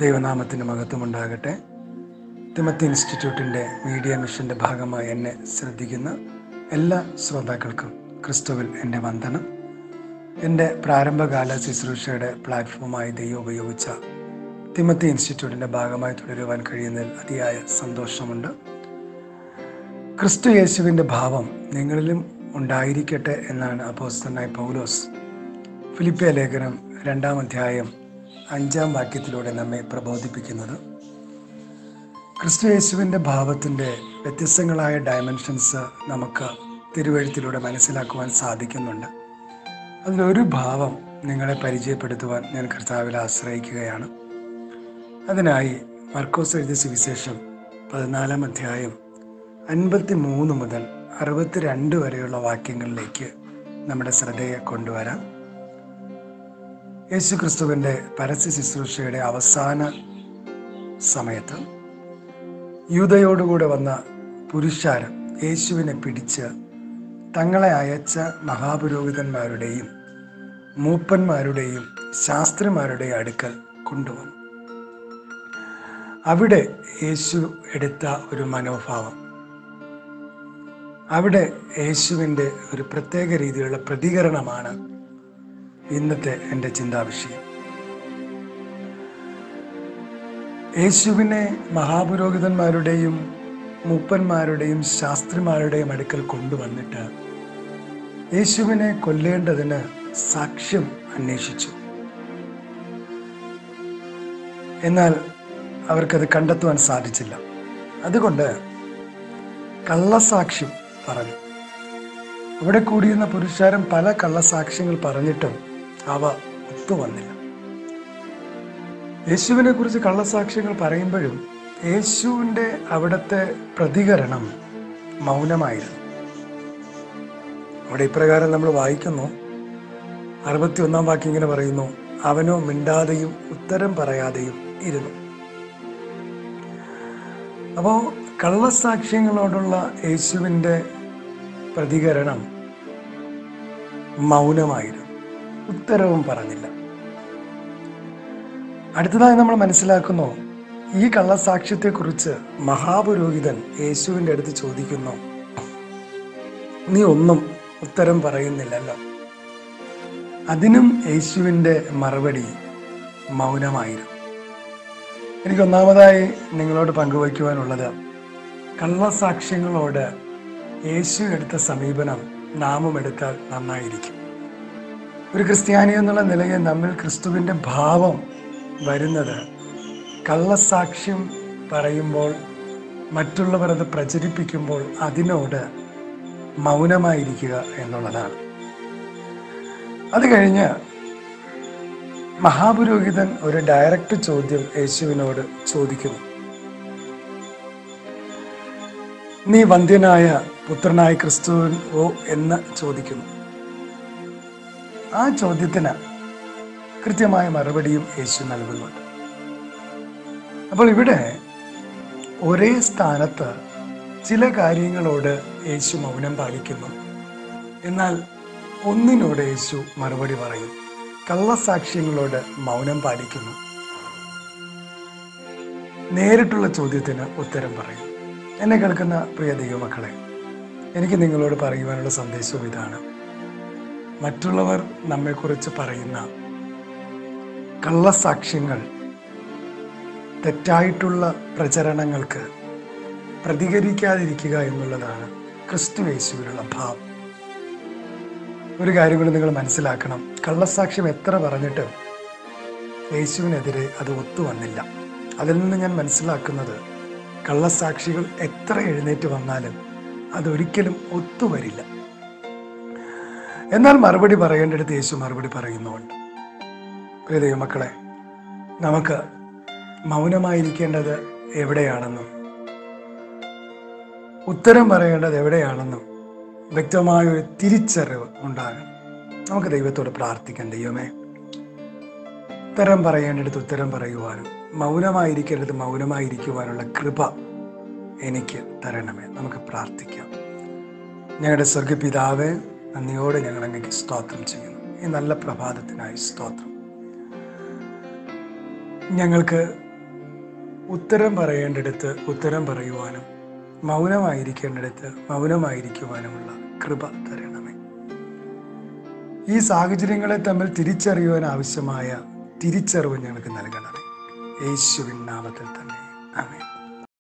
ദൈവനാമത്തിന് മഹത്വമുണ്ടാകട്ടെ തിമത്തി ഇൻസ്റ്റിറ്റ്യൂട്ടിൻ്റെ മീഡിയ മിഷൻ്റെ ഭാഗമായി എന്നെ ശ്രദ്ധിക്കുന്ന എല്ലാ ശ്രോതാക്കൾക്കും ക്രിസ്തുവിൽ എൻ്റെ വന്ദനം എൻ്റെ പ്രാരംഭകാല ശുശ്രൂഷയുടെ പ്ലാറ്റ്ഫോമായി ദൈവം ഉപയോഗിച്ച തിമത്തി ഇൻസ്റ്റിറ്റ്യൂട്ടിൻ്റെ ഭാഗമായി തുടരുവാൻ കഴിയുന്നതിൽ അതിയായ സന്തോഷമുണ്ട് ക്രിസ്തു യേശുവിൻ്റെ ഭാവം നിങ്ങളിലും ഉണ്ടായിരിക്കട്ടെ എന്നാണ് അപ്പോസ്തനായ പൗലോസ് ഫിലിപ്പിയ ലേഖനം രണ്ടാം അധ്യായം അഞ്ചാം വാക്യത്തിലൂടെ നമ്മെ പ്രബോധിപ്പിക്കുന്നത് ക്രിസ്തു യേശുവിൻ്റെ ഭാവത്തിൻ്റെ വ്യത്യസ്തങ്ങളായ ഡയമെൻഷൻസ് നമുക്ക് തിരുവഴുത്തിലൂടെ മനസ്സിലാക്കുവാൻ സാധിക്കുന്നുണ്ട് അതിലൊരു ഭാവം നിങ്ങളെ പരിചയപ്പെടുത്തുവാൻ ഞാൻ കർത്താവിൽ ആശ്രയിക്കുകയാണ് അതിനായി മർക്കോസ് എഴുതിയ സുവിശേഷം പതിനാലാം അധ്യായം അൻപത്തി മൂന്ന് മുതൽ അറുപത്തിരണ്ട് വരെയുള്ള വാക്യങ്ങളിലേക്ക് നമ്മുടെ ശ്രദ്ധയെ കൊണ്ടുവരാം യേശു ക്രിസ്തുവിൻ്റെ പരസ്യ ശുശ്രൂഷയുടെ അവസാന സമയത്ത് യൂതയോടുകൂടെ വന്ന പുരുഷാരം യേശുവിനെ പിടിച്ച് തങ്ങളെ അയച്ച മഹാപുരോഹിതന്മാരുടെയും മൂപ്പന്മാരുടെയും ശാസ്ത്രിമാരുടെയും അടുക്കൽ കൊണ്ടുവന്നു അവിടെ യേശു എടുത്ത ഒരു മനോഭാവം അവിടെ യേശുവിൻ്റെ ഒരു പ്രത്യേക രീതിയിലുള്ള പ്രതികരണമാണ് ഇന്നത്തെ എൻ്റെ ചിന്താവിഷയം യേശുവിനെ മഹാപുരോഹിതന്മാരുടെയും മൂപ്പന്മാരുടെയും ശാസ്ത്രിമാരുടെയും അടുക്കൽ കൊണ്ടുവന്നിട്ട് യേശുവിനെ കൊല്ലേണ്ടതിന് സാക്ഷ്യം അന്വേഷിച്ചു എന്നാൽ അവർക്കത് കണ്ടെത്തുവാൻ സാധിച്ചില്ല അതുകൊണ്ട് കള്ളസാക്ഷ്യം പറഞ്ഞു അവിടെ കൂടിയിരുന്ന പുരുഷാരം പല കള്ളസാക്ഷ്യങ്ങൾ പറഞ്ഞിട്ടും അവ ഒത്തുവന്നില്ല യേശുവിനെ കുറിച്ച് കള്ളസാക്ഷ്യങ്ങൾ പറയുമ്പോഴും യേശുവിൻ്റെ അവിടുത്തെ പ്രതികരണം മൗനമായിരുന്നു അവിടെ ഇപ്രകാരം നമ്മൾ വായിക്കുന്നു അറുപത്തി ഒന്നാം വാക്യം ഇങ്ങനെ പറയുന്നു അവനോ മിണ്ടാതെയും ഉത്തരം പറയാതെയും ഇരുന്നു അപ്പോൾ കള്ളസാക്ഷ്യങ്ങളോടുള്ള യേശുവിൻ്റെ പ്രതികരണം മൗനമായിരുന്നു ഉത്തരവും പറഞ്ഞില്ല അടുത്തതായി നമ്മൾ മനസ്സിലാക്കുന്നു ഈ കള്ളസാക്ഷ്യത്തെക്കുറിച്ച് മഹാപുരോഹിതൻ യേശുവിൻ്റെ അടുത്ത് ചോദിക്കുന്നു നീ ഒന്നും ഉത്തരം പറയുന്നില്ലല്ലോ അതിനും യേശുവിൻ്റെ മറുപടി മൗനമായിരുന്നു എനിക്ക് ഒന്നാമതായി നിങ്ങളോട് പങ്കുവയ്ക്കുവാനുള്ളത് കള്ളസാക്ഷ്യങ്ങളോട് യേശു എടുത്ത സമീപനം നാമും എടുത്താൽ നന്നായിരിക്കും ഒരു ക്രിസ്ത്യാനി എന്നുള്ള നിലയിൽ നമ്മിൽ ക്രിസ്തുവിൻ്റെ ഭാവം വരുന്നത് കള്ളസാക്ഷ്യം പറയുമ്പോൾ മറ്റുള്ളവർ അത് പ്രചരിപ്പിക്കുമ്പോൾ അതിനോട് മൗനമായിരിക്കുക എന്നുള്ളതാണ് അത് കഴിഞ്ഞ് മഹാപുരോഹിതൻ ഒരു ഡയറക്റ്റ് ചോദ്യം യേശുവിനോട് ചോദിക്കുന്നു നീ വന്ധ്യനായ പുത്രനായ ക്രിസ്തുവോ എന്ന് ചോദിക്കുന്നു ആ ചോദ്യത്തിന് കൃത്യമായ മറുപടിയും യേശു നൽകുന്നുണ്ട് അപ്പോൾ ഇവിടെ ഒരേ സ്ഥാനത്ത് ചില കാര്യങ്ങളോട് യേശു മൗനം പാലിക്കുന്നു എന്നാൽ ഒന്നിനോട് യേശു മറുപടി പറയും കള്ളസാക്ഷ്യങ്ങളോട് മൗനം പാലിക്കുന്നു നേരിട്ടുള്ള ചോദ്യത്തിന് ഉത്തരം പറയും എന്നെ കേൾക്കുന്ന പ്രിയ ദൈവമക്കളെ എനിക്ക് നിങ്ങളോട് പറയുവാനുള്ള സന്ദേശവും ഇതാണ് മറ്റുള്ളവർ നമ്മെക്കുറിച്ച് പറയുന്ന കള്ളസാക്ഷ്യങ്ങൾ തെറ്റായിട്ടുള്ള പ്രചരണങ്ങൾക്ക് പ്രതികരിക്കാതിരിക്കുക എന്നുള്ളതാണ് ക്രിസ്തു യേശുവിനുള്ള ഭാവം ഒരു കാര്യം കൂടി നിങ്ങൾ മനസ്സിലാക്കണം കള്ളസാക്ഷ്യം എത്ര പറഞ്ഞിട്ടും യേശുവിനെതിരെ അത് ഒത്തുവന്നില്ല അതിൽ നിന്ന് ഞാൻ മനസ്സിലാക്കുന്നത് കള്ളസാക്ഷികൾ എത്ര എഴുന്നേറ്റ് വന്നാലും അതൊരിക്കലും ഒത്തുവരില്ല എന്നാൽ മറുപടി പറയേണ്ടടുത്ത് യേശു മറുപടി പറയുന്നുണ്ട് പ്രിയ ദൈവമക്കളെ നമുക്ക് മൗനമായിരിക്കേണ്ടത് എവിടെയാണെന്നും ഉത്തരം പറയേണ്ടത് എവിടെയാണെന്നും വ്യക്തമായ ഒരു തിരിച്ചറിവ് ഉണ്ടാകണം നമുക്ക് ദൈവത്തോട് പ്രാർത്ഥിക്കാം ദൈവമേ ഉത്തരം പറയേണ്ടടുത്ത് ഉത്തരം പറയുവാനും മൗനമായിരിക്കേണ്ടത് മൗനമായിരിക്കുവാനുള്ള കൃപ എനിക്ക് തരണമേ നമുക്ക് പ്രാർത്ഥിക്കാം ഞങ്ങളുടെ സ്വർഗപിതാവേ നന്ദിയോടെ ഞങ്ങൾ അങ്ങേക്ക് സ്തോത്രം ചെയ്യുന്നു ഈ നല്ല പ്രഭാതത്തിനായി സ്തോത്രം ഞങ്ങൾക്ക് ഉത്തരം പറയേണ്ടിടത്ത് ഉത്തരം പറയുവാനും മൗനമായിരിക്കേണ്ടിടത്ത് മൗനമായിരിക്കുവാനുമുള്ള കൃപ തരണമേ ഈ സാഹചര്യങ്ങളെ തമ്മിൽ തിരിച്ചറിയുവാൻ ആവശ്യമായ തിരിച്ചറിവ് ഞങ്ങൾക്ക് നൽകണമേ യേശുവിൻ നാമത്തിൽ തന്നെ ആമേൻ